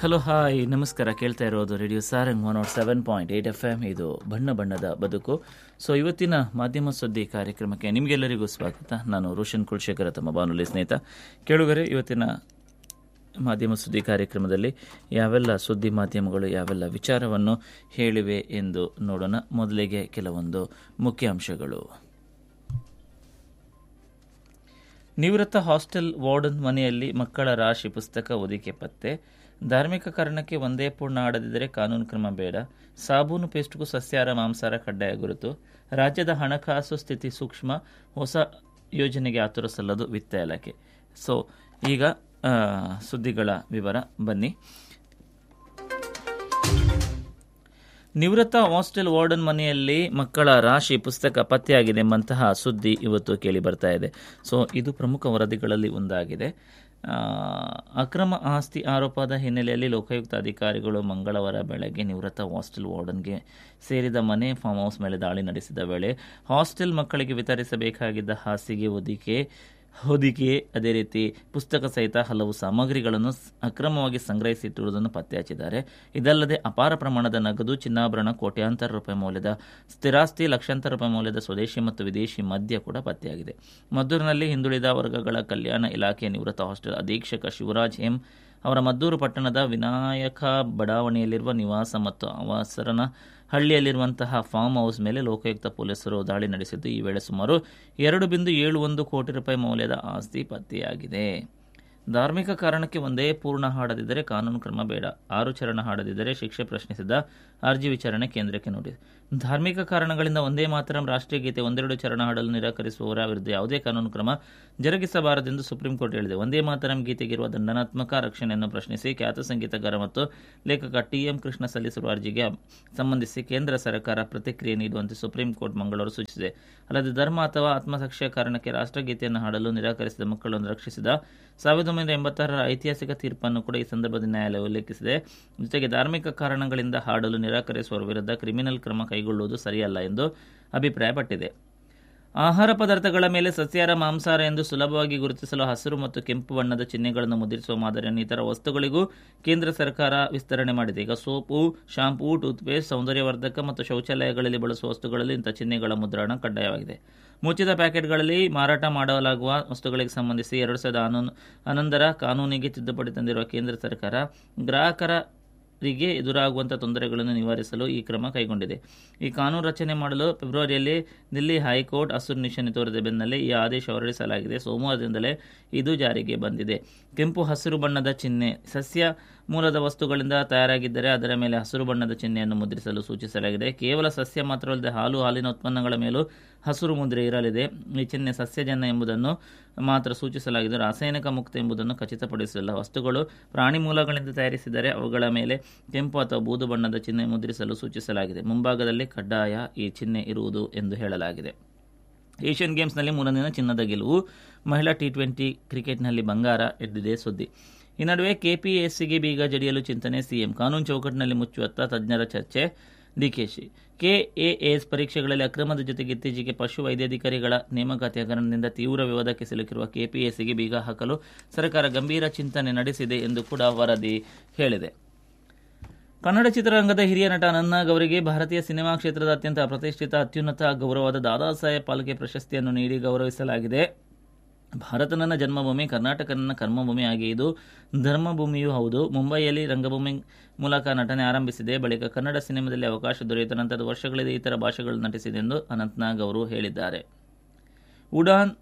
Hello hi ನಮಸ್ಕಾರ ಕೇಳ್ತಾ ಇರೋದು radio Sarang one nought seven point eight F M ಇದು ಬಣ್ಣ ಬಣ್ಣದ ಬದುಕು ಸೊ ಇವತ್ತಿನ ಮಾಧ್ಯಮ ಸುದ್ದಿ ಕಾರ್ಯಕ್ರಮಕ್ಕೆ ನಿಮಗೆಲ್ಲರಿಗೂ ಸ್ವಾಗತ ನಾನು ರೋಷನ್ ಕುಲಶೇಖರ ತಮ್ಮ ಬಾನುಲಿ ಸ್ನೇಹಿತ ಕೇಳುಗರೆ ಇವತ್ತಿನ ಮಾಧ್ಯಮ ಸುದ್ದಿ ಕಾರ್ಯಕ್ರಮದಲ್ಲಿ ಯಾವೆಲ್ಲ ಸುದ್ದಿ ಮಾಧ್ಯಮಗಳು ಯಾವೆಲ್ಲ ವಿಚಾರವನ್ನು ಹೇಳಿವೆ ಎಂದು ನೋಡೋಣ ಮೊದಲಿಗೆ ಕೆಲವೊಂದು ಮುಖ್ಯಾಂಶಗಳು ನಿವೃತ್ತ ಹಾಸ್ಟೆಲ್ ವಾರ್ಡನ್ ಮನೆಯಲ್ಲಿ ಮಕ್ಕಳ ರಾಶಿ ಪುಸ್ತಕ ಒದಿಕೆ ಪತ್ತೆ ಧಾರ್ಮಿಕ ಕಾರಣಕ್ಕೆ ಒಂದೇ ಪೂರ್ಣ ಆಡದಿದ್ದರೆ ಕಾನೂನು ಕ್ರಮ ಬೇಡ ಸಾಬೂನು ಪೇಸ್ಟ್ಗೂ ಸಸ್ಯಾಹಾರ ಮಾಂಸಾಹಾರ ಕಡ್ಡಾಯ ಗುರುತು ರಾಜ್ಯದ ಹಣಕಾಸು ಸ್ಥಿತಿ ಸೂಕ್ಷ್ಮ ಹೊಸ ಯೋಜನೆಗೆ ಆತುರ ಸಲ್ಲದು ವಿತ್ತ ಇಲಾಖೆ ಸೊ ಈಗ ಆ, ಸುದ್ದಿಗಳ ವಿವರ ಬನ್ನಿ ನಿವೃತ್ತ ಹಾಸ್ಟೆಲ್ ವಾರ್ಡನ್ ಮನೆಯಲ್ಲಿ ಮಕ್ಕಳ ರಾಶಿ ಪುಸ್ತಕ ಪತ್ತೆಯಾಗಿದೆ ಎಂಬಂತಹ ಸುದ್ದಿ ಇವತ್ತು ಕೇಳಿ ಬರ್ತಾ ಇದೆ ಸೊ ಇದು ಪ್ರಮುಖ ವರದಿಗಳಲ್ಲಿ ಒಂದಾಗಿದೆ ಆ, ಅಕ್ರಮ ಆಸ್ತಿ ಆರೋಪದ ಹಿನ್ನೆಲೆಯಲ್ಲಿ ಲೋಕಾಯುಕ್ತ ಅಧಿಕಾರಿಗಳು ಮಂಗಳವಾರ ಬೆಳಗ್ಗೆ ನಿವೃತ್ತ ಹಾಸ್ಟೆಲ್ ವಾರ್ಡನ್ಗೆ ಸೇರಿದ ಮನೆ ಫಾರ್ಮ್ ಹೌಸ್ ಮೇಲೆ ದಾಳಿ ನಡೆಸಿದ ವೇಳೆ ಹಾಸ್ಟೆಲ್ ಮಕ್ಕಳಿಗೆ ವಿತರಿಸಬೇಕಾಗಿದ್ದ ಹಾಸಿಗೆ ಹೊದಿಕೆ ಹೊದಿಕೆ ಅದೇ ರೀತಿ ಪುಸ್ತಕ ಸಹಿತ ಹಲವು ಸಾಮಗ್ರಿಗಳನ್ನು ಸ್- ಅಕ್ರಮವಾಗಿ ಸಂಗ್ರಹಿಸಿಟ್ಟಿರುವುದನ್ನು ಪತ್ತೆ ಹಚ್ಚಿದ್ದಾರೆ ಇದಲ್ಲದೆ ಅಪಾರ ಪ್ರಮಾಣದ ನಗದು ಚಿನ್ನಾಭರಣ ಕೋಟ್ಯಾಂತರ ರೂಪಾಯಿ ಮೌಲ್ಯದ ಸ್ಥಿರಾಸ್ತಿ ಲಕ್ಷಾಂತರ ರೂಪಾಯಿ ಮೌಲ್ಯದ ಸ್ವದೇಶಿ ಮತ್ತು ವಿದೇಶಿ ಮದ್ಯ ಕೂಡ ಪತ್ತೆಯಾಗಿದೆ ಮದ್ದೂರಿನಲ್ಲಿ ಹಿಂದುಳಿದ ವರ್ಗಗಳ ಕಲ್ಯಾಣ ಇಲಾಖೆ ನಿವೃತ್ತ ಹಾಸ್ಟೆಲ್ ಅಧೀಕ್ಷಕ ಶಿವರಾಜ್ ಎಂ ಅವರ ಮದ್ದೂರು ಪಟ್ಟಣದ ವಿನಾಯಕ ಬಡಾವಣೆಯಲ್ಲಿರುವ ನಿವಾಸ ಮತ್ತು ಆವಾಸರನ ಹಳ್ಳಿಯಲ್ಲಿರುವಂತಹ ಫಾರ್ಮ್ ಹೌಸ್ ಮೇಲೆ ಲೋಕಾಯುಕ್ತ ಪೊಲೀಸರು ದಾಳಿ ನಡೆಸಿದ್ದು ಈ ವೇಳೆ ಸುಮಾರು ಎರಡು ಬಿಂದು ಏಳು ಒಂದು ಕೋಟಿ ರೂಪಾಯಿ ಮೌಲ್ಯದ ಆಸ್ತಿ ಪತ್ತೆಯಾಗಿದೆ ಧಾರ್ಮಿಕ ಕಾರಣಕ್ಕೆ ಒಂದೇ ಪೂರ್ಣ ಹಾಡದಿದ್ದರೆ ಕಾನೂನು ಕ್ರಮ ಬೇಡ ಆರು ಚರಣ ಹಾಡದಿದ್ದರೆ ಶಿಕ್ಷೆ ಪ್ರಶ್ನಿಸಿದ ಅರ್ಜಿ ವಿಚಾರಣೆ ಕೇಂದ್ರಕ್ಕೆ ನೋಟಿಸ್ ಧಾರ್ಮಿಕ ಕಾರಣಗಳಿಂದ ಒಂದೇ ಮಾತರಂ ರಾಷ್ಟ್ರೀಯ ಗೀತೆ ಒಂದೆರಡು ಚರಣ ಹಾಡಲು ನಿರಾಕರಿಸುವವರ ವಿರುದ್ಧ ಯಾವುದೇ ಕಾನೂನು ಕ್ರಮ ಜರುಗಿಸಬಾರದೆಂದು ಸುಪ್ರೀಂ ಕೋರ್ಟ್ ಹೇಳಿದೆ ಒಂದೇ ಮಾತರಂ ಗೀತೆಗಿರುವ ದಂಡನಾತ್ಮಕ ರಕ್ಷಣೆಯನ್ನು ಪ್ರಶ್ನಿಸಿ ಖ್ಯಾತ ಸಂಗೀತಗಾರ ಮತ್ತು ಲೇಖಕ ಟಿ ಎಂ ಕೃಷ್ಣ ಸಲ್ಲಿಸಿರುವ ಅರ್ಜಿಗೆ ಸಂಬಂಧಿಸಿ ಕೇಂದ್ರ ಸರ್ಕಾರ ಪ್ರತಿಕ್ರಿಯೆ ನೀಡುವಂತೆ ಸುಪ್ರೀಂ ಕೋರ್ಟ್ ಮಂಗಳವಾರ ಸೂಚಿಸಿದೆ ಅಲ್ಲದೆ ಧರ್ಮ ಅಥವಾ ಆತ್ಮಸಾಕ್ಷಿಯ ಕಾರಣಕ್ಕೆ ರಾಷ್ಟ್ರಗೀತೆಯನ್ನು ಹಾಡಲು ನಿರಾಕರಿಸಿದ ಮಕ್ಕಳನ್ನು ರಕ್ಷಿಸಿದ ಸಾವಿರದ ಒಂಬೈನೂರ ಎಂಬತ್ತಾರರ ಐತಿಹಾಸಿಕ ತೀರ್ಪನ್ನು ಕೂಡ ಈ ಸಂದರ್ಭದಲ್ಲಿ ನ್ಯಾಯಾಲಯ ಉಲ್ಲೇಖಿಸಿದೆ ಜೊತೆಗೆ ಧಾರ್ಮಿಕ ಕಾರಣಗಳಿಂದ ಹಾಡಲು ನಿರಾಕರಿಸುವವರ ವಿರುದ್ಧ ಕ್ರಿಮಿನಲ್ ಕ್ರಮ ಕೈಗೊಳ್ಳುವುದು ಸರಿಯಲ್ಲ ಎಂದು ಅಭಿಪ್ರಾಯಪಟ್ಟಿದೆ ಆಹಾರ ಪದಾರ್ಥಗಳ ಮೇಲೆ ಸಸ್ಯಾಹಾರ ಮಾಂಸಾಹಾರ ಎಂದು ಸುಲಭವಾಗಿ ಗುರುತಿಸಲು ಹಸಿರು ಮತ್ತು ಕೆಂಪು ಬಣ್ಣದ ಚಿಹ್ನೆಗಳನ್ನು ಮುದ್ರಿಸುವ ಮಾದರಿಯನ್ನು ಇತರ ವಸ್ತುಗಳಿಗೂ ಕೇಂದ್ರ ಸರ್ಕಾರ ವಿಸ್ತರಣೆ ಮಾಡಿದೆ ಈಗ ಸೋಪು ಶಾಂಪೂ ಟೂತ್ಪೇಸ್ಟ್ ಸೌಂದರ್ಯವರ್ಧಕ ಮತ್ತು ಶೌಚಾಲಯಗಳಲ್ಲಿ ಬಳಸುವ ವಸ್ತುಗಳಲ್ಲಿ ಇಂಥ ಚಿಹ್ನೆಗಳ ಮುದ್ರಣ ಕಡ್ಡಾಯವಾಗಿದೆ ಮುಚ್ಚಿದ ಪ್ಯಾಕೆಟ್ಗಳಲ್ಲಿ ಮಾರಾಟ ಮಾಡಲಾಗುವ ವಸ್ತುಗಳಿಗೆ ಸಂಬಂಧಿಸಿ ಎರಡು ಸಾವಿರದ ಹನ್ನೊಂದು ಹನ್ನೊಂದರ ಕಾನೂನಿಗೆ ತಿದ್ದುಪಡಿ ತಂದಿರುವ ಕೇಂದ್ರ ಸರ್ಕಾರ ಗ್ರಾಹಕರಿಗೆ ಎದುರಾಗುವಂತಹ ತೊಂದರೆಗಳನ್ನು ನಿವಾರಿಸಲು ಈ ಕ್ರಮ ಕೈಗೊಂಡಿದೆ ಈ ಕಾನೂನು ರಚನೆ ಮಾಡಲು ಫೆಬ್ರವರಿಯಲ್ಲಿ ದಿಲ್ಲಿ ಹೈಕೋರ್ಟ್ ಹಸಿರು ನಿಶಾನೆ ತೋರಿದ ಬೆನ್ನಲ್ಲೇ ಈ ಆದೇಶ ಹೊರಡಿಸಲಾಗಿದೆ ಸೋಮವಾರದಿಂದಲೇ ಇದು ಜಾರಿಗೆ ಬಂದಿದೆ ಕೆಂಪು ಹಸಿರು ಬಣ್ಣದ ಚಿಹ್ನೆ ಸಸ್ಯ ಮೂಲದ ವಸ್ತುಗಳಿಂದ ತಯಾರಾಗಿದ್ದರೆ ಅದರ ಮೇಲೆ ಹಸಿರು ಬಣ್ಣದ ಚಿಹ್ನೆಯನ್ನು ಮುದ್ರಿಸಲು ಸೂಚಿಸಲಾಗಿದೆ ಕೇವಲ ಸಸ್ಯ ಮಾತ್ರವಲ್ಲದೆ ಹಾಲು ಹಾಲಿನ ಉತ್ಪನ್ನಗಳ ಮೇಲೂ ಹಸಿರು ಮುದ್ರೆ ಇರಲಿದೆ ಈ ಚಿಹ್ನೆ ಸಸ್ಯಜನ್ಯ ಎಂಬುದನ್ನು ಮಾತ್ರ ಸೂಚಿಸಲಾಗಿದೆ ರಾಸಾಯನಿಕ ಮುಕ್ತ ಎಂಬುದನ್ನು ಖಚಿತಪಡಿಸಿಲ್ಲ ವಸ್ತುಗಳು ಪ್ರಾಣಿ ಮೂಲಗಳಿಂದ ತಯಾರಿಸಿದರೆ ಅವುಗಳ ಮೇಲೆ ಕೆಂಪು ಅಥವಾ ಬೂದು ಬಣ್ಣದ ಚಿಹ್ನೆ ಮುದ್ರಿಸಲು ಸೂಚಿಸಲಾಗಿದೆ ಮುಂಭಾಗದಲ್ಲಿ ಕಡ್ಡಾಯ ಈ ಚಿಹ್ನೆ ಇರುವುದು ಎಂದು ಹೇಳಲಾಗಿದೆ ಏಷ್ಯನ್ ಗೇಮ್ಸ್ನಲ್ಲಿ ಮೂರನೇ ದಿನ ಚಿನ್ನದ ಗೆಲುವು ಮಹಿಳಾ ಟಿ ಟ್ವೆಂಟಿ ಕ್ರಿಕೆಟ್ನಲ್ಲಿ ಬಂಗಾರ ಎದ್ದಿದೆ ಸುದ್ದಿ ಈ ನಡುವೆ ಕೆಪಿಎಸ್ಸಿಗೆ ಬೀಗ ಜಡಿಯಲು ಚಿಂತನೆ ಸಿಎಂ ಕಾನೂನು ಚೌಕಟ್ಟಿನಲ್ಲಿ ಮುಚ್ಚುವತ್ತ ತಜ್ಞರ ಚರ್ಚೆ ಡಿಕೆಶಿ ಕೆಎಎಸ್ ಪರೀಕ್ಷೆಗಳಲ್ಲಿ ಅಕ್ರಮದ ಜೊತೆಗೆ ಇತ್ತೀಚೆಗೆ ಪಶು ವೈದ್ಯಾಧಿಕಾರಿಗಳ ನೇಮಕಾತಿ ಹಗರಣದಿಂದ ತೀವ್ರ ವಿವಾದಕ್ಕೆ ಸಿಲುಕಿರುವ ಕೆಪಿಎಸ್ಸಿಗೆ ಬೀಗ ಹಾಕಲು ಸರ್ಕಾರ ಗಂಭೀರ ಚಿಂತನೆ ನಡೆಸಿದೆ ಎಂದು ಕೂಡ ವರದಿ ಹೇಳಿದೆ ಕನ್ನಡ ಚಿತ್ರರಂಗದ ಹಿರಿಯ ನಟ ಅನಂತ್ನಾಗ್ ಅವರಿಗೆ ಭಾರತೀಯ ಸಿನಿಮಾ ಕ್ಷೇತ್ರದ ಅತ್ಯಂತ ಪ್ರತಿಷ್ಠಿತ ಅತ್ಯುನ್ನತ ಗೌರವವಾದ ದಾದಾ ಸಾಹೇಬ್ ಪಾಲ್ಕೆ ಪ್ರಶಸ್ತಿಯನ್ನು ನೀಡಿ ಗೌರವಿಸಲಾಗಿದೆ ಭಾರತ ನನ್ನ ಜನ್ಮಭೂಮಿ ಕರ್ನಾಟಕ ನನ್ನ ಕರ್ಮಭೂಮಿ ಹಾಗೆ ಇದು ಧರ್ಮಭೂಮಿಯೂ ಹೌದು ಮುಂಬೈಯಲ್ಲಿ ರಂಗಭೂಮಿ ಮೂಲಕ ನಟನೆ ಆರಂಭಿಸಿದೆ ಬಳಿಕ ಕನ್ನಡ ಸಿನಿಮಾದಲ್ಲಿ ಅವಕಾಶ ದೊರೆಯಿತ ನಂತರದ ವರ್ಷಗಳಲ್ಲಿ ಇತರ ಭಾಷೆಗಳು ನಟಿಸಿದೆ ಎಂದು ಅನಂತ್ನಾಗ್ ಅವರು ಹೇಳಿದ್ದಾರೆ Udan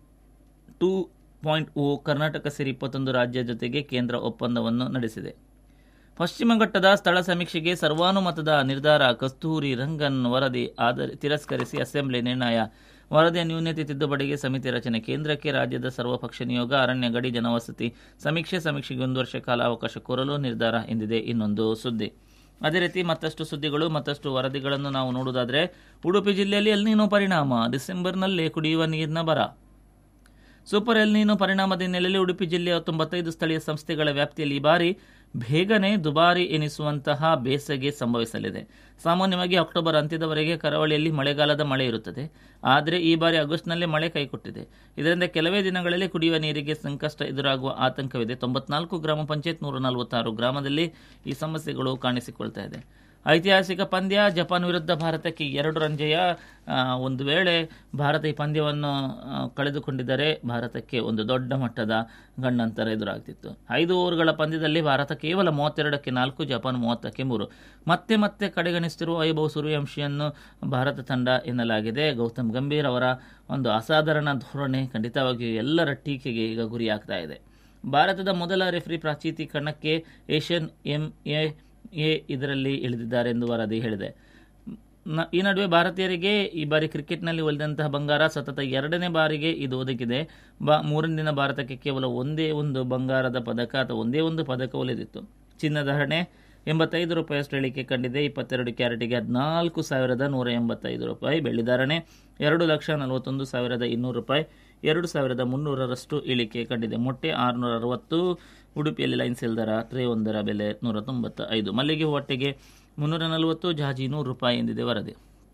two point O Karnataka ಸೇರಿ ಇಪ್ಪತ್ತೊಂದು ರಾಜ್ಯ ಜೊತೆಗೆ ಕೇಂದ್ರ ಒಪ್ಪಂದವನ್ನು ನಡೆಸಿದೆ ಪಶ್ಚಿಮ ಘಟ್ಟದ ಸ್ಥಳ ಸಮೀಕ್ಷೆಗೆ ಸರ್ವಾನುಮತದ ನಿರ್ಧಾರ ಕಸ್ತೂರಿ ರಂಗನ್ ವರದಿ ಆಧರಿ ತಿರಸ್ಕರಿಸಿ ಅಸೆಂಬ್ಲಿ ನಿರ್ಣಯ ವರದಿಯ ನ್ಯೂನತೆ ತಿದ್ದುಪಡಿಗೆ ಸಮಿತಿ ರಚನೆ ಕೇಂದ್ರಕ್ಕೆ ರಾಜ್ಯದ ಸರ್ವಪಕ್ಷ ನಿಯೋಗ ಅರಣ್ಯ ಗಡಿ ಜನವಸತಿ ಸಮೀಕ್ಷೆ ಸಮೀಕ್ಷೆಗೆ ಒಂದು ವರ್ಷ ಕಾಲ ಅವಕಾಶ ಕೋರಲು ನಿರ್ಧಾರ ಎಂದಿದೆ ಇನ್ನೊಂದು ಸುದ್ದಿ ಅದೇ ರೀತಿ ಮತ್ತಷ್ಟು ಸುದ್ದಿಗಳು ಮತ್ತಷ್ಟು ವರದಿಗಳನ್ನು ನಾವು ನೋಡುವುದಾದರೆ ಉಡುಪಿ ಜಿಲ್ಲೆಯಲ್ಲಿ ಎಲ್ನೀನೋ ಪರಿಣಾಮ ಡಿಸೆಂಬರ್ನಲ್ಲೇ ಕುಡಿಯುವ ನೀರಿನ ಬರ ಸೂಪರ್ ಎಲ್ ನೀನು ಪರಿಣಾಮದ ಹಿನ್ನೆಲೆಯಲ್ಲಿ ಉಡುಪಿ ಜಿಲ್ಲೆಯ ತೊಂಬತ್ತೈದು ಸ್ಥಳೀಯ ಸಂಸ್ಥೆಗಳ ವ್ಯಾಪ್ತಿಯಲ್ಲಿ ಈ ಬಾರಿ ಬೇಗನೆ ದುಬಾರಿ ಎನಿಸುವಂತಹ ಬೇಸಗೆ ಸಂಭವಿಸಲಿದೆ ಸಾಮಾನ್ಯವಾಗಿ ಅಕ್ಟೋಬರ್ ಅಂತ್ಯದವರೆಗೆ ಕರಾವಳಿಯಲ್ಲಿ ಮಳೆಗಾಲದ ಮಳೆ ಇರುತ್ತದೆ ಆದರೆ ಈ ಬಾರಿ ಆಗಸ್ಟ್ನಲ್ಲೇ ಮಳೆ ಕೈಕೊಟ್ಟಿದೆ ಇದರಿಂದ ಕೆಲವೇ ದಿನಗಳಲ್ಲಿ ಕುಡಿಯುವ ನೀರಿಗೆ ಸಂಕಷ್ಟ ಎದುರಾಗುವ ಆತಂಕವಿದೆ ತೊಂಬತ್ನಾಲ್ಕು ಗ್ರಾಮ ಪಂಚಾಯತ್ ನೂರ ನಲವತ್ತಾರು ಗ್ರಾಮದಲ್ಲಿ ಈ ಸಮಸ್ಯೆಗಳು ಕಾಣಿಸಿಕೊಳ್ತಾ ಇದೆ ಐತಿಹಾಸಿಕ ಪಂದ್ಯ ಜಪಾನ್ ವಿರುದ್ಧ ಭಾರತಕ್ಕೆ ಎರಡು ರನ್ ಜಯ ಆ, ಒಂದು ವೇಳೆ ಭಾರತ ಈ ಪಂದ್ಯವನ್ನು ಆ, ಕಳೆದುಕೊಂಡಿದ್ದರೆ ಭಾರತಕ್ಕೆ ಒಂದು ದೊಡ್ಡ ಮಟ್ಟದ ಗಂಡಂತರ ಎದುರಾಗ್ತಿತ್ತು ಐದು ಓವರ್ಗಳ ಪಂದ್ಯದಲ್ಲಿ ಭಾರತ ಕೇವಲ ಮೂವತ್ತೆರಡಕ್ಕೆ ನಾಲ್ಕು ಜಪಾನ್ ಮೂವತ್ತಕ್ಕೆ ಮೂರು ಮತ್ತೆ ಮತ್ತೆ ಕಡೆಗಣಿಸುತ್ತಿರುವ ವೈಭವ್ ಸೂರ್ಯವಂಶಿಯನ್ನು ಭಾರತ ತಂಡ ಎನ್ನಲಾಗಿದೆ ಗೌತಮ್ ಗಂಭೀರ್ ಅವರ ಒಂದು ಅಸಾಧಾರಣ ಧೋರಣೆ ಖಂಡಿತವಾಗಿಯೂ ಎಲ್ಲರ ಟೀಕೆಗೆ ಈಗ ಗುರಿಯಾಗ್ತಾ ಇದೆ ಭಾರತದ ಮೊದಲ ರೆಫ್ರಿ ಪ್ರಾಚೀತೀಕರಣಕ್ಕೆ ಏಷ್ಯನ್ ಎಂ ಎ ಎ ಇದರಲ್ಲಿ ಇಳಿದಿದ್ದಾರೆ ಎಂದು ವರದಿ ಹೇಳಿದೆ ನ- ಈ ನಡುವೆ ಭಾರತೀಯರಿಗೆ ಈ ಬಾರಿ ಕ್ರಿಕೆಟ್ನಲ್ಲಿ ಒಲಿದಂತಹ ಬಂಗಾರ ಸತತ ಎರಡನೇ ಬಾರಿಗೆ ಇದು ಒದಗಿದೆ ಬಾ ಮೂರನೇ ದಿನ ಭಾರತಕ್ಕೆ ಕೇವಲ ಒಂದೇ ಒಂದು ಬಂಗಾರದ ಪದಕ ಅಥವಾ ಒಂದೇ ಒಂದು ಪದಕ ಒಲಿದಿತ್ತು ಚಿನ್ನದ ಹಣೆ ಎಂಬತ್ತೈದು ರೂಪಾಯಿಯಷ್ಟು ಇಳಿಕೆ ಕಂಡಿದೆ ಇಪ್ಪತ್ತೆರಡು ಕ್ಯಾರೆಟಿಗೆ ಹದಿನಾಲ್ಕು ಸಾವಿರದ ನೂರ ಎಂಬತ್ತೈದು ರೂಪಾಯಿ ಬೆಳ್ಳಿಧಾರಣೆ ಎರಡು ಲಕ್ಷ ನಲವತ್ತೊಂದು ಸಾವಿರದ ಇನ್ನೂರು ರೂಪಾಯಿ ಎರಡು ಸಾವಿರದ ಮುನ್ನೂರರಷ್ಟು ಇಳಿಕೆ ಕಂಡಿದೆ ಮೊಟ್ಟೆ ಆರುನೂರ ಅರವತ್ತು ಉಡುಪಿಯಲ್ಲಿ ಲೈನ್ಸ್ ದರ ಟ್ರೇ ಒಂದರ ಬೆಲೆ ನೂರ ತೊಂಬತ್ತ ಐದು ಮಲ್ಲಿಗೆ ಹೊಟ್ಟೆಗೆ ಮುನ್ನೂರ ನಲವತ್ತು ಜಾಜಿ ನೂರು ರೂಪಾಯಿ ಎಂದಿದೆ ವರದಿ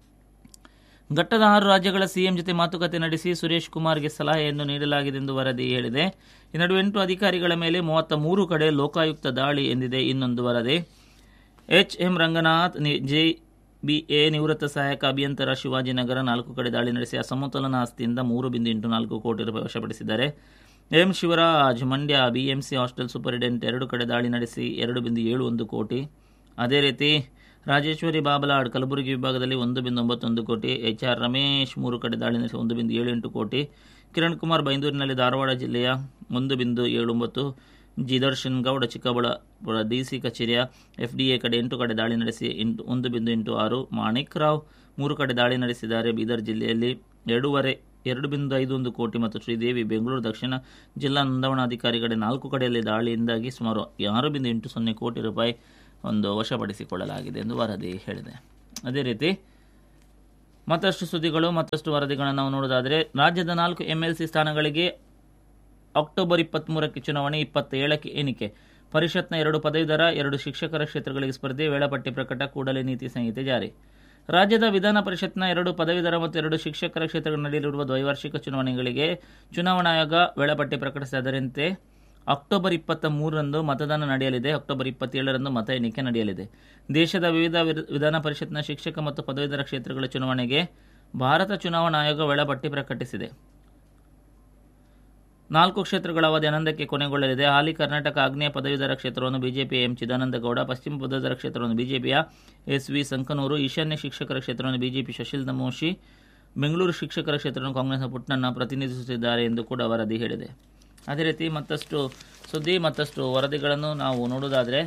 ಘಟ್ಟದ ಆರು ರಾಜ್ಯಗಳ ಸಿಎಂ ಜೊತೆ ಮಾತುಕತೆ ನಡೆಸಿ ಸುರೇಶ್ ಕುಮಾರ್ಗೆ ಸಲಹೆಯನ್ನು ನೀಡಲಾಗಿದೆ ಎಂದು ವರದಿ ಹೇಳಿದೆ ಈ ನಡುವೆ ಎಂಟು ಅಧಿಕಾರಿಗಳ ಮೇಲೆ ಮೂವತ್ತ ಮೂರು ಕಡೆ ಲೋಕಾಯುಕ್ತ ದಾಳಿ ಎಂದಿದೆ ಇನ್ನೊಂದು ವರದಿ ಎಚ್ ಎಂ ರಂಗನಾಥ್ ನಿ- ಜೆ ಬಿ ಎ ನಿವೃತ್ತ ಸಹಾಯಕ ಅಭಿಯಂತರ ಶಿವಾಜಿನಗರ ನಾಲ್ಕು ಕಡೆ ದಾಳಿ ನಡೆಸಿ ಅಸಮತೋಲನ ಆಸ್ತಿಯಿಂದ ಮೂರು ಬಿಂದು ಎಂಟು ನಾಲ್ಕು ಕೋಟಿ ರೂಪಾಯಿ ವಶಪಡಿಸಿದ್ದಾರೆ M Shivaraj Mandya BMC hostel superintendent ಎರಡು ಕಡೆ ದಾಳಿ ನಡೆಸಿ ಎರಡು ಬಿಂದು ಏಳು ಒಂದು ಕೋಟಿ ಅದೇ ರೀತಿ ರಾಜೇಶ್ವರಿ ಬಾಬಲಾಡ್ ಕಲಬುರಗಿ ವಿಭಾಗದಲ್ಲಿ ಒಂದು ಬಿಂದು ಒಂಬತ್ತೊಂದು ಕೋಟಿ ಎಚ್ ಆರ್ ರಮೇಶ್ ಮೂರು ಕಡೆ ದಾಳಿ ನಡೆಸಿ ಒಂದು ಬಿಂದು ಏಳು ಎಂಟು ಕೋಟಿ ಕಿರಣ್ ಕುಮಾರ್ ಬೈಂದೂರಿನಲ್ಲಿ ಧಾರವಾಡ ಜಿಲ್ಲೆಯ ಒಂದು ಬಿಂದು ಏಳು ಒಂಬತ್ತು ಜಿ ದರ್ಶನ್ ಗೌಡ ಚಿಕ್ಕಬಳ್ಳಾಪುರ ಡಿಸಿ ಕಚೇರಿಯ ಎಫ್ಡಿಎ ಕಡೆ ಎಂಟು ಕಡೆ ದಾಳಿ ನಡೆಸಿ ಎಂಟು ಒಂದು ಬಿಂದು ಎಂಟು ಆರು ಮಾಣಿಕ್ ರಾವ್ ಮೂರು ಕಡೆ ದಾಳಿ ನಡೆಸಿದ್ದಾರೆ ಬೀದರ್ ಜಿಲ್ಲೆಯಲ್ಲಿ ಎರಡೂವರೆ ಎರಡು ಬಿಂದು ಐದು ಒಂದು ಕೋಟಿ ಮತ್ತು ಶ್ರೀದೇವಿ ಬೆಂಗಳೂರು ದಕ್ಷಿಣ ಜಿಲ್ಲಾ ನೋಂದಣಾಧಿಕಾರಿ ಕಡೆ ನಾಲ್ಕು ಕಡೆಯಲ್ಲಿ ದಾಳಿಯಿಂದಾಗಿ ಸುಮಾರು ಆರು ಬಿಂದು ಎಂಟು ಸೊನ್ನೆ ಕೋಟಿ ರೂಪಾಯಿ ಒಂದು ವಶಪಡಿಸಿಕೊಳ್ಳಲಾಗಿದೆ ಎಂದು ವರದಿ ಹೇಳಿದೆ ಅದೇ ರೀತಿ ಮತ್ತಷ್ಟು ಸುದ್ದಿಗಳು ಮತ್ತಷ್ಟು ವರದಿಗಳನ್ನು ನಾವು ನೋಡೋದಾದರೆ ರಾಜ್ಯದ ನಾಲ್ಕು ಎಂಎಲ್ಸಿ ಸ್ಥಾನಗಳಿಗೆ ಅಕ್ಟೋಬರ್ ಇಪ್ಪತ್ತ್ಮೂರಕ್ಕೆ ಚುನಾವಣೆ ಇಪ್ಪತ್ತೇಳಕ್ಕೆ ಎಣಿಕೆ ಪರಿಷತ್ನ ಎರಡು ಪದವೀಧರ ಎರಡು ಶಿಕ್ಷಕರ ಕ್ಷೇತ್ರಗಳಿಗೆ ಸ್ಪರ್ಧೆ ವೇಳಾಪಟ್ಟಿ ಪ್ರಕಟ ಕೂಡಲೇ ನೀತಿ ಸಂಹಿತೆ ಜಾರಿ ರಾಜ್ಯದ ವಿಧಾನ ಪರಿಷತ್ನ ಎರಡು ಪದವೀಧರ ಮತ್ತು ಎರಡು ಶಿಕ್ಷಕರ ಕ್ಷೇತ್ರಗಳು ನಡೆಯಲಿರುವ ದ್ವೈವಾರ್ಷಿಕ ಚುನಾವಣೆಗಳಿಗೆ ಚುನಾವಣಾ ಆಯೋಗ ವೇಳಾಪಟ್ಟಿ ಪ್ರಕಟಿಸಿದರಂತೆ ಅಕ್ಟೋಬರ್ ಇಪ್ಪತ್ತ ಮೂರರಂದು ಮತದಾನ ನಡೆಯಲಿದೆ ಅಕ್ಟೋಬರ್ ಇಪ್ಪತ್ತೇಳರಂದು ಮತ ಎಣಿಕೆ ನಡೆಯಲಿದೆ ದೇಶದ ವಿವಿಧ ವಿರ್- ವಿಧಾನ ಪರಿಷತ್ನ ಶಿಕ್ಷಕ ಮತ್ತು ಪದವೀಧರ ಕ್ಷೇತ್ರಗಳ ಚುನಾವಣೆಗೆ ಭಾರತ ಚುನಾವಣಾ ಆಯೋಗ ವೇಳಾಪಟ್ಟಿ ಪ್ರಕಟಿಸಿದೆ ನಾಲ್ಕು ಕ್ಷೇತ್ರಗಳ ಅವಧಿ ಹನ್ನೊಂದಕ್ಕೆ ಕೊನೆಗೊಳ್ಳಲಿದೆ ಹಾಲಿ ಕರ್ನಾಟಕ ಆಗ್ನೇಯ ಪದವೀಧರ ಕ್ಷೇತ್ರವನ್ನು ಬಿಜೆಪಿಯ ಎಂ ಚಿದಾನಂದಗೌಡ ಪಶ್ಚಿಮ ಪದವೀಧರ ಕ್ಷೇತ್ರವನ್ನು ಬಿಜೆಪಿಯ ಎಸ್ ವಿ ಸಂಕನೂರು ಈಶಾನ್ಯ ಶಿಕ್ಷಕರ ಕ್ಷೇತ್ರವನ್ನು ಬಿಜೆಪಿ ಶಶಿಲ್ ನಮೋಶಿ ಬೆಂಗಳೂರು ಶಿಕ್ಷಕರ ಕ್ಷೇತ್ರವನ್ನು ಕಾಂಗ್ರೆಸ್ನ ಪುಟ್ನನ್ನ ಪ್ರತಿನಿಧಿಸುತ್ತಿದ್ದಾರೆ ಎಂದು ಕೂಡ ವರದಿ ಹೇಳಿದೆ ಅದೇ ರೀತಿ ಮತ್ತಷ್ಟು ಸುದ್ದಿ ಮತ್ತಷ್ಟು ವರದಿಗಳನ್ನು ನಾವು ನೋಡುವುದಾದರೆ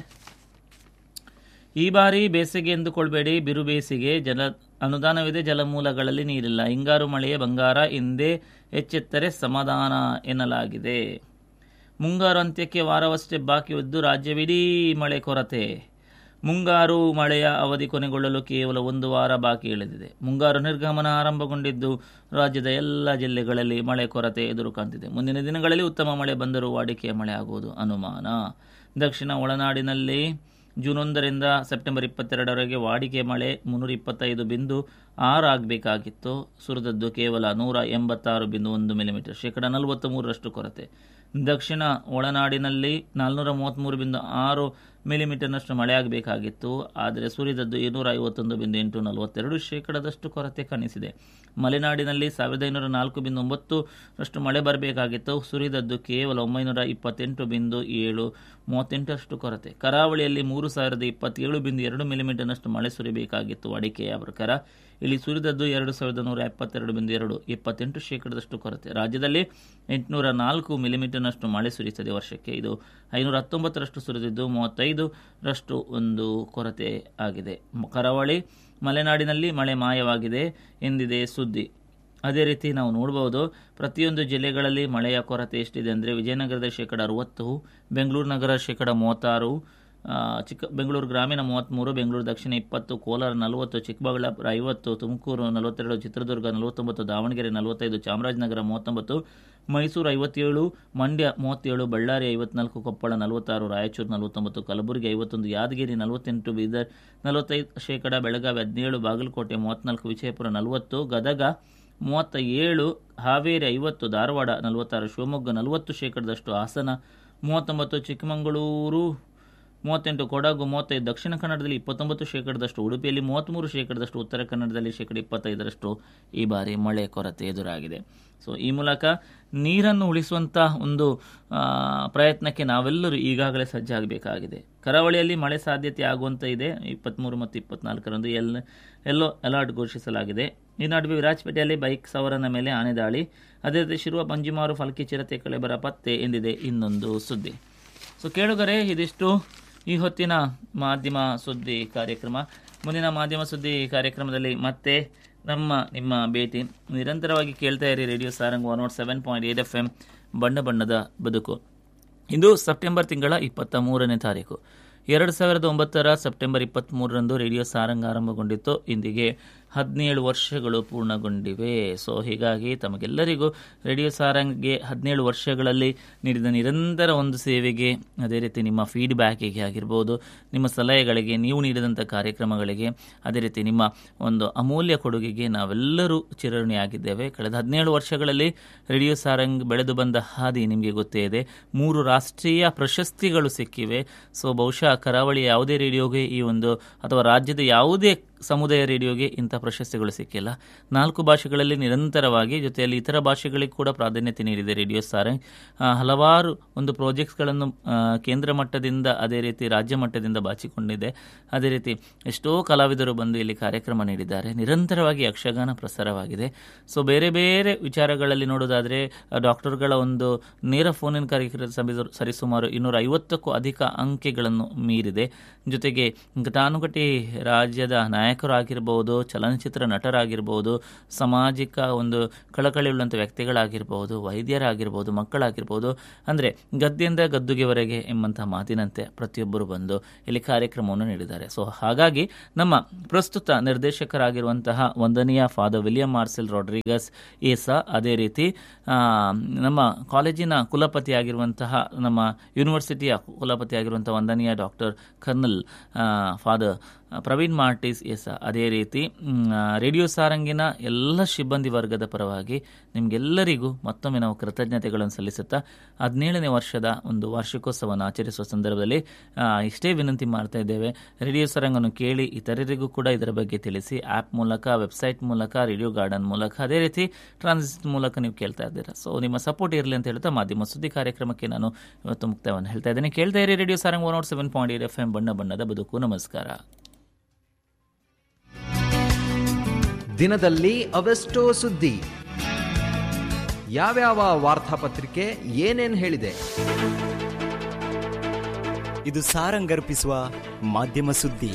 ಈ ಬಾರಿ ಬೇಸಿಗೆ ಎಂದುಕೊಳ್ಬೇಡಿ ಬಿರು ಬೇಸಿಗೆ ಜಲ ಅನುದಾನವಿದೆ ಜಲಮೂಲಗಳಲ್ಲಿ ನೀರಿಲ್ಲ ಹಿಂಗಾರು ಮಳೆಯೇ ಬಂಗಾರ ಹಿಂದೆ ಎಚ್ಚೆತ್ತರೆ ಸಮಾಧಾನ ಎನ್ನಲಾಗಿದೆ ಮುಂಗಾರು ಅಂತ್ಯಕ್ಕೆ ವಾರವಷ್ಟೇ ಬಾಕಿ ಇದ್ದು ರಾಜ್ಯವಿಡೀ ಮಳೆ ಕೊರತೆ ಮುಂಗಾರು ಮಳೆಯ ಅವಧಿ ಕೊನೆಗೊಳ್ಳಲು ಕೇವಲ ಒಂದು ವಾರ ಬಾಕಿ ಉಳಿದಿದೆ ಮುಂಗಾರು ನಿರ್ಗಮನ ಆರಂಭಗೊಂಡಿದ್ದು ರಾಜ್ಯದ ಎಲ್ಲ ಜಿಲ್ಲೆಗಳಲ್ಲಿ ಮಳೆ ಕೊರತೆ ಎದುರು ಕಾಣ್ತಿದೆ ಮುಂದಿನ ದಿನಗಳಲ್ಲಿ ಉತ್ತಮ ಮಳೆ ಬಂದರೂ ವಾಡಿಕೆಯ ಮಳೆ ಆಗುವುದು ಅನುಮಾನ ದಕ್ಷಿಣ ಒಳನಾಡಿನಲ್ಲಿ ಜೂನ್ ಒಂದರಿಂದ ಸೆಪ್ಟೆಂಬರ್ ಇಪ್ಪತ್ತೆರಡರವರೆಗೆ ವಾಡಿಕೆ ಮಳೆ ಮುನ್ನೂರ ಇಪ್ಪತ್ತೈದು ಬಿಂದು ಆರು ಆಗಬೇಕಾಗಿತ್ತು ಸುರಿದದ್ದು ಕೇವಲ ನೂರ ಎಂಬತ್ತಾರು ಬಿಂದು ಒಂದು ಮಿಲಿಮೀಟರ್ ಶೇಕಡ ನಲವತ್ತ್ ಮೂರರಷ್ಟು ಕೊರತೆ ದಕ್ಷಿಣ ಒಳನಾಡಿನಲ್ಲಿ ನಾಲ್ನೂರ ಮೂವತ್ತ್ಮೂರು ಬಿಂದು ಆರು ಮಿಲಿಮೀಟರ್ನಷ್ಟು ಮಳೆಯಾಗಬೇಕಾಗಿತ್ತು ಆದರೆ ಸುರಿದದ್ದು ಇನ್ನೂರ ಐವತ್ತೊಂದು ಬಿಂದು ಎಂಟು ನಲವತ್ತೆರಡು ಶೇಕಡದಷ್ಟು ಕೊರತೆ ಕಾಣಿಸಿದೆ ಮಲೆನಾಡಿನಲ್ಲಿ ಸಾವಿರದ ಐನೂರ ನಾಲ್ಕು ಬಿಂದು ಒಂಬತ್ತರಷ್ಟು ಮಳೆ ಬರಬೇಕಾಗಿತ್ತು ಸುರಿದದ್ದು ಕೇವಲ ಒಂಬೈನೂರ ಇಪ್ಪತ್ತೆಂಟು ಬಿಂದು ಏಳು ಮೂವತ್ತೆಂಟರಷ್ಟು ಕೊರತೆ ಕರಾವಳಿಯಲ್ಲಿ ಮೂರು ಸಾವಿರದ ಇಪ್ಪತ್ತೇಳು ಬಿಂದು ಎರಡು ಮಿಲಿಮೀಟರ್ನಷ್ಟು ಮಳೆ ಸುರಿಬೇಕಾಗಿತ್ತು ಅಡಿಕೆಯ ಪ್ರಕಾರ ಇಲ್ಲಿ ಸುರಿದದ್ದು ಎರಡು ಸಾವಿರದ ನೂರ ಎಪ್ಪತ್ತೆರಡು ಬಿಂದು ಎರಡು ಇಪ್ಪತ್ತೆಂಟು ಶೇಕಡದಷ್ಟು ಕೊರತೆ ರಾಜ್ಯದಲ್ಲಿ ಎಂಟುನೂರ ನಾಲ್ಕು ಮಿಲಿಮೀಟರ್ನಷ್ಟು ಮಳೆ ಸುರಿಯುತ್ತದೆ ವರ್ಷಕ್ಕೆ ಇದು ಐನೂರ ಹತ್ತೊಂಬತ್ತರಷ್ಟು ಸುರಿದಿದ್ದು ಮೂವತ್ತೈದು ರಷ್ಟು ಒಂದು ಕೊರತೆ ಆಗಿದೆ ಮ- ಕರಾವಳಿ ಮಲೆನಾಡಿನಲ್ಲಿ ಮಳೆ ಮಾಯವಾಗಿದೆ ಎಂದಿದೆ ಸುದ್ದಿ ಅದೇ ರೀತಿ ನಾವು ನೋಡಬಹುದು ಪ್ರತಿಯೊಂದು ಜಿಲ್ಲೆಗಳಲ್ಲಿ ಮಳೆಯ ಕೊರತೆ ಎಷ್ಟಿದೆ ಅಂದರೆ ವಿಜಯನಗರದ ಶೇಕಡ ಅರವತ್ತು ಬೆಂಗಳೂರು ನಗರ ಶೇಕಡ ಮೂವತ್ತಾರು ಆ, ಚಿಕ್ಕ ಬೆಂಗಳೂರು ಗ್ರಾಮೀಣ ಮೂವತ್ತ್ಮೂರು ಬೆಂಗಳೂರು ದಕ್ಷಿಣ ಇಪ್ಪತ್ತು ಕೋಲಾರ ನಲವತ್ತು ಚಿಕ್ಕಬಳ್ಳಾಪುರ ಐವತ್ತು ತುಮಕೂರು ನಲವತ್ತೆರಡು ಚಿತ್ರದುರ್ಗ ನಲವತ್ತೊಂಬತ್ತು ದಾವಣಗೆರೆ ನಲವತ್ತೈದು ಚಾಮರಾಜನಗರ ಮೂವತ್ತೊಂಬತ್ತು ಮೈಸೂರು ಐವತ್ತೇಳು ಮಂಡ್ಯ ಮೂವತ್ತೇಳು ಬಳ್ಳಾರಿ ಐವತ್ನಾಲ್ಕು ಕೊಪ್ಪಳ ನಲವತ್ತಾರು ರಾಯಚೂರು ನಲವತ್ತೊಂಬತ್ತು ಕಲಬುರಗಿ ಐವತ್ತೊಂದು ಯಾದಗಿರಿ ನಲವತ್ತೆಂಟು ಬೀದರ್ ನಲವತ್ತೈದು ಶೇಕಡ ಬೆಳಗಾವಿ ಹದಿನೇಳು ಬಾಗಲಕೋಟೆ ಮೂವತ್ತ್ನಾಲ್ಕು ವಿಜಯಪುರ ನಲವತ್ತು ಗದಗ ಮೂವತ್ತ ಏಳು ಹಾವೇರಿ ಐವತ್ತು ಧಾರವಾಡ ನಲವತ್ತಾರು ಶಿವಮೊಗ್ಗ ನಲವತ್ತು ಶೇಕಡದಷ್ಟು ಹಾಸನ ಮೂವತ್ತೊಂಬತ್ತು ಚಿಕ್ಕಮಗಳೂರು ಮೂವತ್ತೆಂಟು ಕೊಡಗು ಮೂವತ್ತೈದು ದಕ್ಷಿಣ ಕನ್ನಡದಲ್ಲಿ ಇಪ್ಪತ್ತೊಂಬತ್ತು ಶೇಕಡದಷ್ಟು ಉಡುಪಿಯಲ್ಲಿ ಮೂವತ್ತ್ಮೂರು ಶೇಕಡದಷ್ಟು ಉತ್ತರ ಕನ್ನಡದಲ್ಲಿ ಶೇಕಡ ಇಪ್ಪತ್ತೈದರಷ್ಟು ಈ ಬಾರಿ ಮಳೆ ಕೊರತೆ ಎದುರಾಗಿದೆ ಸೊ ಈ ಮೂಲಕ ನೀರನ್ನು ಉಳಿಸುವಂಥ ಒಂದು ಆ, ಪ್ರಯತ್ನಕ್ಕೆ ನಾವೆಲ್ಲರೂ ಈಗಾಗಲೇ ಸಜ್ಜಾಗಬೇಕಾಗಿದೆ ಕರಾವಳಿಯಲ್ಲಿ ಮಳೆ ಸಾಧ್ಯತೆ ಆಗುವಂತ ಇದೆ ಇಪ್ಪತ್ತ್ಮೂರು ಮತ್ತು ಇಪ್ಪತ್ನಾಲ್ಕರಂದು ಎಲ್ ಎಲ್ಲೋ ಅಲರ್ಟ್ ಘೋಷಿಸಲಾಗಿದೆ ಈ ನಡುವೆ ವಿರಾಜಪೇಟೆಯಲ್ಲಿ ಬೈಕ್ ಸವರನ ಮೇಲೆ ಆನೆ ದಾಳಿ ಅದೇ ರೀತಿ ಶಿರುವ ಪಂಜಿಮಾರು ಫಲ್ಕಿ ಚಿರತೆ ಕಳೆಬರ ಪತ್ತೆ ಎಂದಿದೆ ಇನ್ನೊಂದು ಸುದ್ದಿ ಸೊ ಕೇಳುಗರೆ ಇದಿಷ್ಟು ಈ ಹೊತ್ತಿನ ಮಾಧ್ಯಮ ಸುದ್ದಿ ಕಾರ್ಯಕ್ರಮ ಮುಂದಿನ ಮಾಧ್ಯಮ ಸುದ್ದಿ ಕಾರ್ಯಕ್ರಮದಲ್ಲಿ ಮತ್ತೆ ನಮ್ಮ ನಿಮ್ಮ ಭೇಟಿ ನಿರಂತರವಾಗಿ ಕೇಳ್ತಾ ಇರಿ radio Sarang one nought seven point eight F M ಬಣ್ಣ ಬಣ್ಣದ ಬದುಕು ಇಂದು ಸೆಪ್ಟೆಂಬರ್ ತಿಂಗಳ ಇಪ್ಪತ್ತ ಮೂರನೇ ತಾರೀಕು ಎರಡು ಸಾವಿರದ ಒಂಬತ್ತರ ಸೆಪ್ಟೆಂಬರ್ ಇಪ್ಪತ್ತ್ಮೂರರಂದು ರೇಡಿಯೋ ಸಾರಂಗ್ ಆರಂಭಗೊಂಡಿತ್ತು ಇಂದಿಗೆ ಹದಿನೇಳು ವರ್ಷಗಳು ಪೂರ್ಣಗೊಂಡಿವೆ ಸೊ ಹೀಗಾಗಿ ತಮಗೆಲ್ಲರಿಗೂ ರೇಡಿಯೋ ಸಾರಂಗ್ಗೆ ಹದಿನೇಳು ವರ್ಷಗಳಲ್ಲಿ ನೀಡಿದ ನಿರಂತರ ಒಂದು ಸೇವೆಗೆ ಅದೇ ರೀತಿ ನಿಮ್ಮ ಫೀಡ್ಬ್ಯಾಕಿಗೆ ಆಗಿರ್ಬೋದು ನಿಮ್ಮ ಸಲಹೆಗಳಿಗೆ ನೀವು ನೀಡಿದಂಥ ಕಾರ್ಯಕ್ರಮಗಳಿಗೆ ಅದೇ ರೀತಿ ನಿಮ್ಮ ಒಂದು ಅಮೂಲ್ಯ ಕೊಡುಗೆಗೆ ನಾವೆಲ್ಲರೂ ಚಿರಋಣಿಯಾಗಿದ್ದೇವೆ ಕಳೆದ ಹದಿನೇಳು ವರ್ಷಗಳಲ್ಲಿ ರೇಡಿಯೋ ಸಾರಂಗ್ ಬೆಳೆದು ಬಂದ ಹಾದಿ ನಿಮಗೆ ಗೊತ್ತೇ ಇದೆ ಮೂರು ರಾಷ್ಟ್ರೀಯ ಪ್ರಶಸ್ತಿಗಳು ಸಿಕ್ಕಿವೆ ಸೊ ಬಹುಶಃ ಕರಾವಳಿಯ ಯಾವುದೇ ರೇಡಿಯೋಗೆ ಈ ಒಂದು ಅಥವಾ ರಾಜ್ಯದ ಯಾವುದೇ ಸಮುದಾಯ ರೇಡಿಯೋಗೆ ಇಂಥ ಪ್ರಶಸ್ತಿಗಳು ಸಿಕ್ಕಿಲ್ಲ ನಾಲ್ಕು ಭಾಷೆಗಳಲ್ಲಿ ನಿರಂತರವಾಗಿ ಜೊತೆಯಲ್ಲಿ ಇತರ ಭಾಷೆಗಳಿಗೆ ಕೂಡ ಪ್ರಾಧಾನ್ಯತೆ ನೀಡಿದೆ ರೇಡಿಯೋ ಸಾರಂಗ್ ಆ, ಹಲವಾರು ಒಂದು ಪ್ರಾಜೆಕ್ಟ್ಸ್ಗಳನ್ನು ಕೇಂದ್ರ ಮಟ್ಟದಿಂದ ಅದೇ ರೀತಿ ರಾಜ್ಯ ಮಟ್ಟದಿಂದ ಬಾಚಿಕೊಂಡಿದೆ ಅದೇ ರೀತಿ ಎಷ್ಟೋ ಕಲಾವಿದರು ಬಂದು ಇಲ್ಲಿ ಕಾರ್ಯಕ್ರಮ ನೀಡಿದ್ದಾರೆ ನಿರಂತರವಾಗಿ ಯಕ್ಷಗಾನ ಪ್ರಸಾರವಾಗಿದೆ ಸೊ ಬೇರೆ ಬೇರೆ ವಿಚಾರಗಳಲ್ಲಿ ನೋಡೋದಾದರೆ ಡಾಕ್ಟರ್ಗಳ ಒಂದು ನೇರ ಫೋನಿನ ಕಾರ್ಯಕ್ರಮ ಸಮಿತಿ ಸರಿಸುಮಾರು ಇನ್ನೂರ ಐವತ್ತಕ್ಕೂ ಅಧಿಕ ಅಂಕೆಗಳನ್ನು ಮೀರಿದೆ ಜೊತೆಗೆ ಘಟಾನುಘಟಿ ರಾಜ್ಯದ ನಾಯಕರಾಗಿರ್ಬೋದು ಚಲನಚಿತ್ರ ನಟರಾಗಿರ್ಬೋದು ಸಾಮಾಜಿಕ ಒಂದು ಕಳಕಳಿ ಉಳ್ಳಂಥ ವ್ಯಕ್ತಿಗಳಾಗಿರ್ಬೋದು ವೈದ್ಯರಾಗಿರ್ಬೋದು ಮಕ್ಕಳಾಗಿರ್ಬೋದು ಅಂದರೆ ಗದ್ದೆಯಿಂದ ಗದ್ದುಗೆವರೆಗೆ ಎಂಬಂತಹ ಮಾತಿನಂತೆ ಪ್ರತಿಯೊಬ್ಬರು ಬಂದು ಇಲ್ಲಿ ಕಾರ್ಯಕ್ರಮವನ್ನು ನೀಡಿದ್ದಾರೆ ಸೊ ಹಾಗಾಗಿ ನಮ್ಮ ಪ್ರಸ್ತುತ ನಿರ್ದೇಶಕರಾಗಿರುವಂತಹ ವಂದನೀಯ ಫಾದರ್ ವಿಲಿಯಂ ಮಾರ್ಸೆಲ್ ರಾಡ್ರಿಗಸ್ ಏಸಾ ಅದೇ ರೀತಿ ಆ, ನಮ್ಮ ಕಾಲೇಜಿನ ಕುಲಪತಿಯಾಗಿರುವಂತಹ ನಮ್ಮ ಯೂನಿವರ್ಸಿಟಿಯ ಕುಲಪತಿಯಾಗಿರುವಂತಹ ವಂದನೀಯ doctor colonel father Praveen Martis ಎಸ್ ಅದೇ ರೀತಿ ಮ್, ಆ, ರೇಡಿಯೋ ಸಾರಂಗಿನ ಎಲ್ಲ ಸಿಬ್ಬಂದಿ ವರ್ಗದ ಪರವಾಗಿ ನಿಮಗೆಲ್ಲರಿಗೂ ಮತ್ತೊಮ್ಮೆ ನಾವು ಕೃತಜ್ಞತೆಗಳನ್ನು ಸಲ್ಲಿಸುತ್ತಾ ಹದಿನೇಳನೇ ವರ್ಷದ ಒಂದು ವಾರ್ಷಿಕೋತ್ಸವವನ್ನು ಆಚರಿಸುವ ಸಂದರ್ಭದಲ್ಲಿ ಆ, ಇಷ್ಟೇ ವಿನಂತಿ ಮಾಡ್ತಾ ಇದ್ದೇವೆ ರೇಡಿಯೋ ಸಾರಂಗನ್ನು ಕೇಳಿ ಇತರರಿಗೂ ಕೂಡ ಇದರ ಬಗ್ಗೆ ತಿಳಿಸಿ ಆ್ಯಪ್ ಮೂಲಕ ವೆಬ್ಸೈಟ್ ಮೂಲಕ ರೇಡಿಯೋ ಗಾರ್ಡನ್ ಮೂಲಕ ಅದೇ ರೀತಿ ಟ್ರಾನ್ಸಿಟ್ ಮೂಲಕ ನೀವು ಕೇಳ್ತಾ ಇದ್ದೀರಾ ಸೊ ನಿಮ್ಮ ಸಪೋರ್ಟ್ ಇರಲಿ ಅಂತ ಹೇಳ್ತಾ ಮಾಧ್ಯಮ ಸುದ್ದಿ ಕಾರ್ಯಕ್ರಮಕ್ಕೆ ನಾನು ಇವತ್ತು ಮುಕ್ತವನ್ನು ಹೇಳ್ತಾ ಇದ್ದೇನೆ ಕೇಳ್ತಾ ಇರಿ radio Sarang one nought seven point eight F M ಬಣ್ಣ ಬಣ್ಣದ ಬದುಕು ನಮಸ್ಕಾರ ದಿನದಲ್ಲಿ ಅವೆಷ್ಟೋ ಸುದ್ದಿ ಯಾವ್ಯಾವ ವಾರ್ತಾಪತ್ರಿಕೆ ಏನೇನ್ ಹೇಳಿದೆ ಇದು ಸಾರಂಗರ್ಪಿಸುವ ಮಾಧ್ಯಮ ಸುದ್ದಿ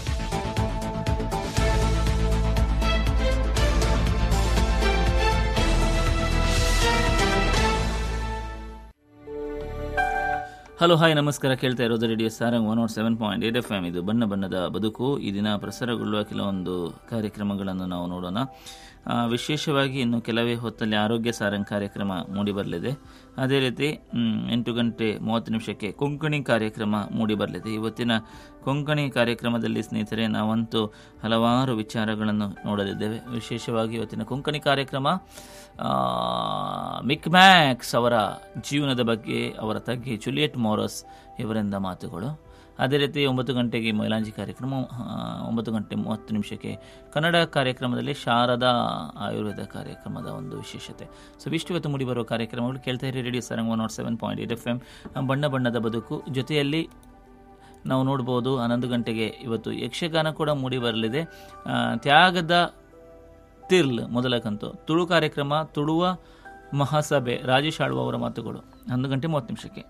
ಹಲೋ ಹಾಯ್ ನಮಸ್ಕಾರ ಕೇಳ್ತಾ ಇರೋದು radio Sarang one nought seven point eight F M ಇದು ಬಣ್ಣ ಬಣ್ಣದ ಬದುಕು ಈ ದಿನ ಪ್ರಸಾರಗೊಳ್ಳುವ ಕೆಲವೊಂದು ಕಾರ್ಯಕ್ರಮಗಳನ್ನು ನಾವು ನೋಡೋಣ ಆ, ವಿಶೇಷವಾಗಿ ಇನ್ನು ಕೆಲವೇ ಹೊತ್ತಲ್ಲಿ ಆರೋಗ್ಯ ಸಾರಂಗ್ ಕಾರ್ಯಕ್ರಮ ಮೂಡಿಬರಲಿದೆ ಅದೇ ರೀತಿ ಮ್, ಎಂಟು ಗಂಟೆ ಮೂವತ್ತು ನಿಮಿಷಕ್ಕೆ ಕೊಂಕಣಿ ಕಾರ್ಯಕ್ರಮ ಮೂಡಿಬರಲಿದೆ ಇವತ್ತಿನ ಕೊಂಕಣಿ ಕಾರ್ಯಕ್ರಮದಲ್ಲಿ ಸ್ನೇಹಿತರೆ ನಾವಂತೂ ಹಲವಾರು ವಿಚಾರಗಳನ್ನು ನೋಡಲಿದ್ದೇವೆ ವಿಶೇಷವಾಗಿ ಇವತ್ತಿನ ಕೊಂಕಣಿ ಕಾರ್ಯಕ್ರಮ ಆ, ಮಿಕ್ ಮ್ಯಾಕ್ಸ್ ಅವರ ಜೀವನದ ಬಗ್ಗೆ ಅವರ ತಗ್ಗಿ ಜುಲಿಯಟ್ ಮೋರಸ್ ಇವರಿಂದ ಮಾತುಗಳು ಅದೇ ರೀತಿ ಒಂಬತ್ತು ಗಂಟೆಗೆ ಮೈಲಾಂಜಿ ಕಾರ್ಯಕ್ರಮ ಆ, ಒಂಬತ್ತು ಗಂಟೆ ಮೂವತ್ತು ನಿಮಿಷಕ್ಕೆ ಕನ್ನಡ ಕಾರ್ಯಕ್ರಮದಲ್ಲಿ ಶಾರದಾ ಆಯುರ್ವೇದ ಕಾರ್ಯಕ್ರಮದ ಒಂದು ವಿಶೇಷತೆ ಸೊ ಇಷ್ಟು ಇವತ್ತು ಮೂಡಿಬರುವ ಕಾರ್ಯಕ್ರಮಗಳು ಕೇಳ್ತಾ ಇರಿ radio Sarang one nought seven point eight F M ಬಣ್ಣ ಬಣ್ಣದ ಬದುಕು ಜೊತೆಯಲ್ಲಿ ನಾವು ನೋಡ್ಬೋದು ಹನ್ನೊಂದು ಗಂಟೆಗೆ ಇವತ್ತು ಯಕ್ಷಗಾನ ಕೂಡ ಮೂಡಿ ಬರಲಿದೆ ಆ, ತ್ಯಾಗದ ತಿರ್ಲ್ ಮೊದಲ ಕಂತು ತುಳು ಕಾರ್ಯಕ್ರಮ ತುಳುವ ಮಹಾಸಭೆ ರಾಜೇಶ್ ಆಳ್ವ ಅವರ ಮಾತುಗಳು ಹನ್ನೊಂದು ಗಂಟೆ ಮೂವತ್ತು ನಿಮಿಷಕ್ಕೆ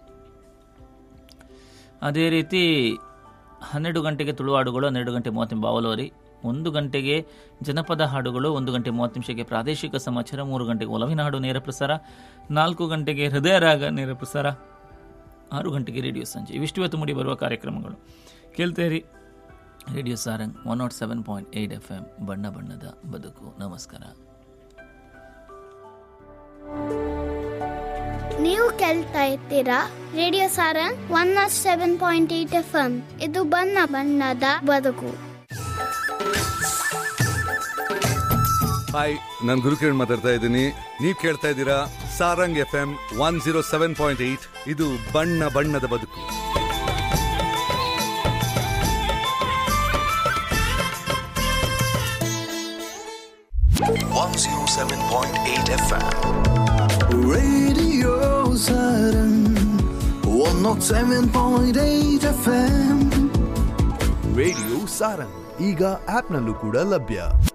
ಅದೇ ರೀತಿ ಹನ್ನೆರಡು ಗಂಟೆಗೆ ತುಳು ಹಾಡುಗಳು ಹನ್ನೆರಡು ಗಂಟೆ ಮೂವತ್ತು ನಿಮಿಷ ಬಾವಲೋರಿ ಒಂದು ಗಂಟೆಗೆ ಜನಪದ ಹಾಡುಗಳು ಒಂದು ಗಂಟೆ ಮೂವತ್ತು ನಿಮಿಷಕ್ಕೆ ಪ್ರಾದೇಶಿಕ ಸಮಾಚಾರ ಮೂರು ಗಂಟೆಗೆ ಒಲವಿನ ಹಾಡು ನೇರ ಪ್ರಸಾರ ನಾಲ್ಕು ಗಂಟೆಗೆ ಹೃದಯ ರಾಗ ನೇರ ಪ್ರಸಾರ ಆರು ಗಂಟೆಗೆ ರೇಡಿಯೋ ಸಂಜೆ ಇವಿಷ್ಟು ಇವತ್ತು ಮೂಡಿ ಬರುವ ಕಾರ್ಯಕ್ರಮಗಳು ಕೇಳ್ತೇರಿ radio Sarang one nought seven point eight F M ಬಣ್ಣ ಬಣ್ಣದ ಬದುಕು ನಮಸ್ಕಾರ ನೀವು ಕೇಳ್ತಾ ಇರ್ತೀರಾ radio Sarang one nought seven point eight F M ಇದು ಬಣ್ಣ ಬಣ್ಣದ ಬದುಕು ಹಾಯ್ ನಾನು ಗುರುಕಿರಣ್ ಮಾತಾಡ್ತಾ ಇದ್ದೀನಿ ನೀವು ಕೇಳ್ತಾ ಇದ್ದೀರಾ Sarang F M one zero seven point eight ಇದು ಬಣ್ಣ ಬಣ್ಣದ ಬದುಕು one zero seven point eight FM. Radio Saturn 107.8 FM radio Sarang ಈಗ ಆಪ್ನಲ್ಲೂ ಕೂಡ ಲಭ್ಯ